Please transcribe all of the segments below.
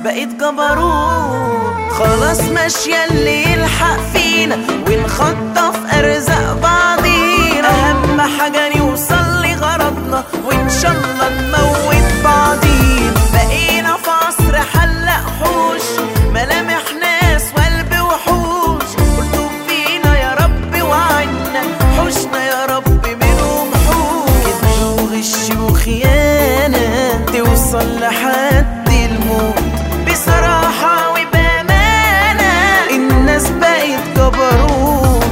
بقيت جبروت خلاص ماشية اللي يلحق فينا ونخطف أرزاق بعضينا أهم حاجة نوصل لغرضنا وإن شاء الله نموت بعضينا بقينا في عصر حلق حوش ملامح ناس وقلب وحوش قلتوا فينا يا رب وعنا حوشنا يا رب منهم حوش كذب وغش وخيانة توصل لحد الموت بصراحة وبأمانة الناس بقت جبروت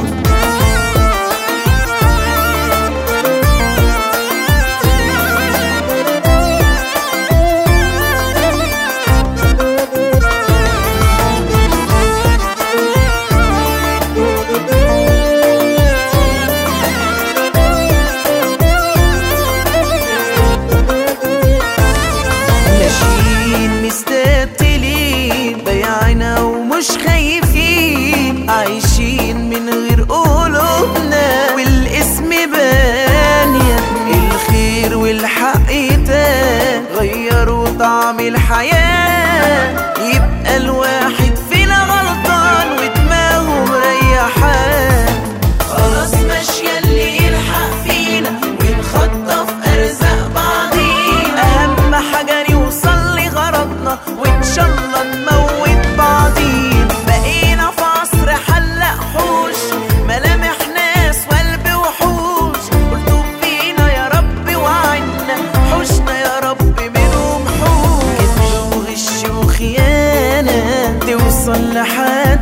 ماشيين مستقتلين بيعنا ومش خايفين عايشين من غير قلوبنا والاسم بانية الخير والحق تاه غيروا طعم الحياة يبقى الواحد فينا غلطان ودماغه مريحاه خلاص ماشية اللي يلحق فينا ونخطف أرزاق بعضينا أهم حاجة نوصل لغرضنا وإن شاء الله نموت بعضينا بقينا في عصر حلق حوش ملامح ناس وقلب وحوش قلتوا فينا يا رب وعنا حوشنا يا رب منهم حوش كذب وغش وخيانة توصل لحد